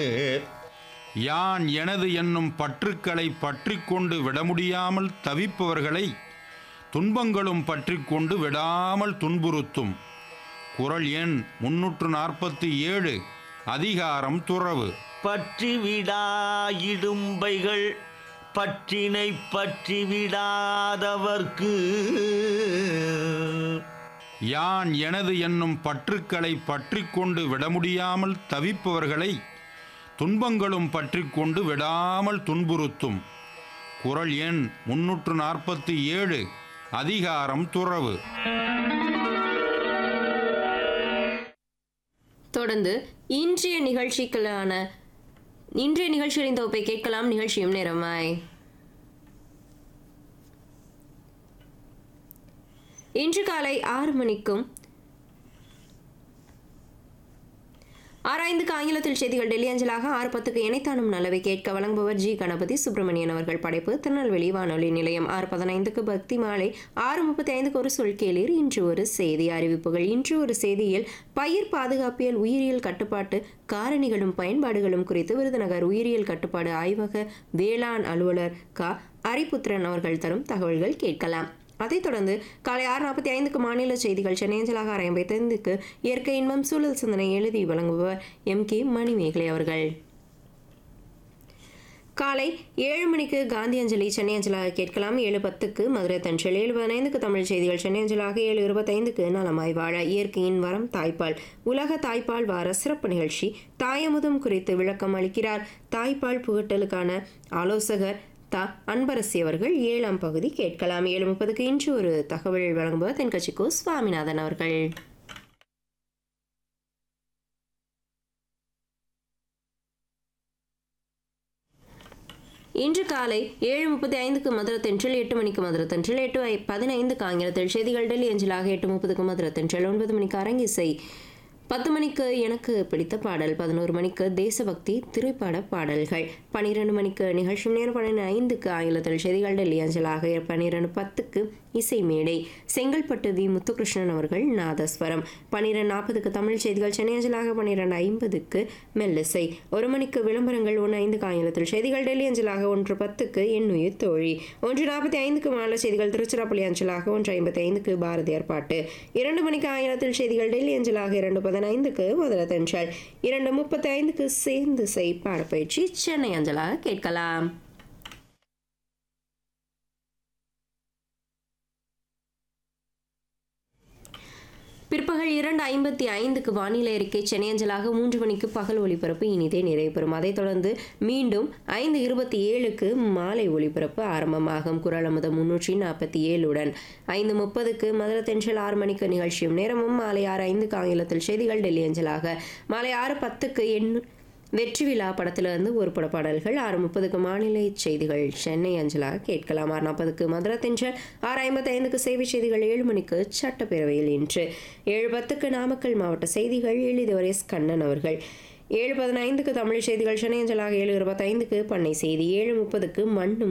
யான் எனது என்னும் பற்றுக்களை பற்றிக்கொண்டு விட முடியாமல் தவிப்பவர்களை துன்பங்களும் பற்றிக்கொண்டு விடாமல் துன்புறுத்தும் குறள் எண் முன்னூற்று நாற்பத்தி ஏழு அதிகாரம் துறவு பற்றி விடா இடும்பைகள் பற்றினை பற்றி விடாதவர்க்கு யான் எனது என்னும் பற்றுக்களை பற்றிக்கொண்டு விட முடியாமல் தவிப்பவர்களை துன்பங்களும் பற்றிக்கொண்டு விடாமல் துன்புறுத்தும் குறள் எண் முன்னூற்று நாற்பத்தி ஏழு அதிகாரம் துறவு தொடர்ந்து இன்றைய நிகழ்ச்சிகளான இன்றைய நிகழ்ச்சிகளின் தொகுப்பை கேட்கலாம் நிகழ்ச்சியும் நேரமாய் இன்று காலை ஆறு மணிக்கும் ஆராய்ந்துக்கு ஆங்கிலத்தில் செய்திகள் டெல்லி அஞ்சலாக ஆறு பத்துக்கு இணைத்தானும் நல்லவை கேட்க வழங்குபவர் ஜி கணபதி சுப்பிரமணியன் அவர்கள் படைப்பு திருநெல்வேலி வானொலி நிலையம் ஆறு பதினைந்துக்கு பக்தி மாலை ஆறு முப்பத்தி ஐந்துக்கு ஒரு சொல் கேளீர் இன்று ஒரு செய்தி அறிவிப்புகள் இன்று ஒரு செய்தியில் பயிர் பாதுகாப்பியல் உயிரியல் கட்டுப்பாட்டு காரணிகளும் பயன்பாடுகளும் குறித்து விருதுநகர் உயிரியல் கட்டுப்பாடு ஆய்வக வேளாண் அலுவலர் க அரிபுத்திரன் அவர்கள் தரும் தகவல்கள் கேட்கலாம் அதைத் தொடர்ந்து காலை ஆறு நாற்பத்தி ஐந்துக்கு மாநில செய்திகள் சென்னையஞ்சலாக ஆறு ஐம்பத்தி ஐந்துக்கு இயற்கை இன்பம் சூழல் சிந்தனை எழுதி வழங்குபவர் எம் கே மணிமேகலை அவர்கள் காலை ஏழு மணிக்கு காந்தி அஞ்சலி சென்னை அஞ்சலாக கேட்கலாம் ஏழு பத்துக்கு மதுரை தஞ்சல் ஏழு பதினைந்துக்கு தமிழ் செய்திகள் சென்னை அஞ்சலாக ஏழு இருபத்தைந்துக்கு நலமாய் வாழ இயற்கையின் வரம் தாய்ப்பால் உலக தாய்ப்பால் வார சிறப்பு நிகழ்ச்சி தாயமுதம் குறித்து விளக்கம் அளிக்கிறார் தாய்ப்பால் புகட்டலுக்கான ஆலோசகர் த அன்பரசி அவர்கள் ஏழாம் பகுதி கேட்கலாம் ஏழு முப்பதுக்கு இன்று ஒரு தகவல் வழங்குபவர் தென்கட்சிக்கோ சுவாமிநாதன் அவர்கள் இன்று காலை ஏழு முப்பத்தி ஐந்துக்கு மதுரை தென்றல் எட்டு மணிக்கு மதுரை தென்றல் எட்டு ஐ- பதினைந்துக்கு ஆங்கிலத்தில் செய்திகள் டெல்லி அஞ்சலாக எட்டு முப்பதுக்கு மதுரை தென்றல் ஒன்பது மணிக்கு அரங்கிசை பத்து மணிக்கு எனக்கு பிடித்த பாடல் பதினோரு மணிக்கு தேசபக்தி திரைப்பட பாடல்கள் பன்னிரெண்டு மணிக்கு நிகழ்ச்சி நேரம் பன்னெண்டு ஐந்துக்கு ஆங்கிலத்தில் செய்திகள் டெல்லி அஞ்சலாக பன்னிரெண்டு பத்துக்கு இசை மேடை செங்கல்பட்டு வி முத்துகிருஷ்ணன் அவர்கள் நாதஸ்வரம் பன்னிரெண்டு நாற்பதுக்கு தமிழ் செய்திகள் சென்னை அஞ்சலாக பன்னிரெண்டு ஐம்பதுக்கு மெல்லிசை ஒரு மணிக்கு விளம்பரங்கள் ஒன்று ஐந்துக்கு ஆங்கிலத்தில் செய்திகள் டெல்லி அஞ்சலாக ஒன்று பத்துக்கு எண்ணுயிர் தோழி ஒன்று நாற்பத்தி ஐந்துக்கு மாநில செய்திகள் திருச்சிராப்பள்ளி அஞ்சலாக ஒன்று ஐம்பத்தி ஐந்துக்கு பாரதியார் பாட்டு இரண்டு மணிக்கு ஆங்கிலத்தில் செய்திகள் டெல்லி அஞ்சலாக இரண்டு பதினைந்துக்கு மதுரை தென்றல் இரண்டு முப்பத்தி ஐந்துக்கு சேர்ந்து செய் பாடப்பயிற்சி சென்னை அஞ்சலாக கேட்கலாம் பிற்பகல் இரண்டு ஐம்பத்தி ஐந்துக்கு வானிலை அறிக்கை சென்னை அஞ்சலாக மூன்று மணிக்கு பகல் ஒளிபரப்பு இனிதே நிறைவு பெறும் அதைத் தொடர்ந்து மீண்டும் ஐந்து இருபத்தி ஏழுக்கு மாலை ஒளிபரப்பு ஆரம்பமாகும் குரல் அமுதம் முன்னூற்றி நாற்பத்தி ஏழுடன் ஐந்து முப்பதுக்கு மதுரை தென்றல் ஆறு மணிக்கு நிகழ்ச்சியும் நேரமும் மாலை ஆறு ஐந்துக்கு ஆங்கிலத்தில் செய்திகள் டெல்லி அஞ்சலாக மாலை ஆறு பத்துக்கு எண் வெற்றி விழா படத்திலிருந்து ஒரு பட பாடல்கள் ஆறு முப்பதுக்கு மாநில செய்திகள் சென்னை அஞ்சலா கேட்கலாம் ஆறு நாற்பதுக்கு மதுரை தென்றல் ஆறு ஐம்பத்தி ஐந்துக்கு சேவை செய்திகள் ஏழு மணிக்கு சட்டப்பேரவையில் இன்று ஏழு பத்துக்கு நாமக்கல் மாவட்ட செய்திகள் எழுதியவர் எஸ் கண்ணன் அவர்கள் ஏழு பதினைந்துக்கு தமிழ் செய்திகள் சென்னை அஞ்சலாக ஏழு இருபத்தைந்துக்கு பண்ணை செய்தி ஏழு முப்பதுக்கு மண்ணும்